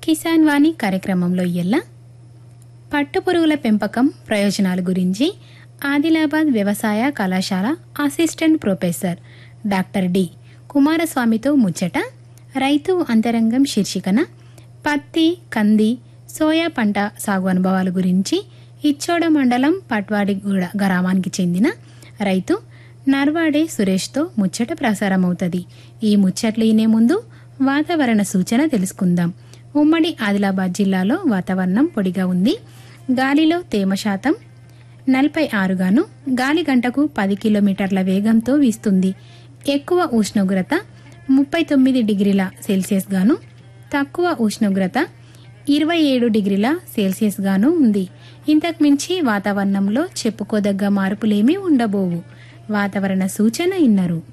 కిసాన్ వాణి కార్యక్రమంలో ఇయ్యల్ల పట్టుపురుగుల పెంపకం ప్రయోజనాల గురించి ఆదిలాబాద్ వ్యవసాయ కళాశాల అసిస్టెంట్ ప్రొఫెసర్ డాక్టర్ డి కుమారస్వామితో ముచ్చట రైతు అంతరంగం శీర్షికన పత్తి కంది సోయా పంట సాగు అనుభవాల గురించి ఇచ్చోడ మండలం పట్వాడిగూడ గ్రామానికి చెందిన రైతు నర్వాడే సురేష్తో ముచ్చట ప్రసారమవుతుంది ఈ ముచ్చట్లు ఈనే ముందు వాతావరణ సూచన తెలుసుకుందాం ఉమ్మడి ఆదిలాబాద్ జిల్లాలో వాతావరణం పొడిగా ఉంది గాలిలో తేమ శాతం నలభై ఆరుగాను గాలి గంటకు పది కిలోమీటర్ల వేగంతో వీస్తుంది ఎక్కువ ఉష్ణోగ్రత ముప్పై తొమ్మిది డిగ్రీల సెల్సియస్ గాను తక్కువ ఉష్ణోగ్రత ఇరవై ఏడు డిగ్రీల సెల్సియస్ గాను ఉంది ఇంతకు మించి వాతావరణంలో చెప్పుకోదగ్గ మార్పులేమీ ఉండబోవు వాతావరణ సూచన ఇన్నారు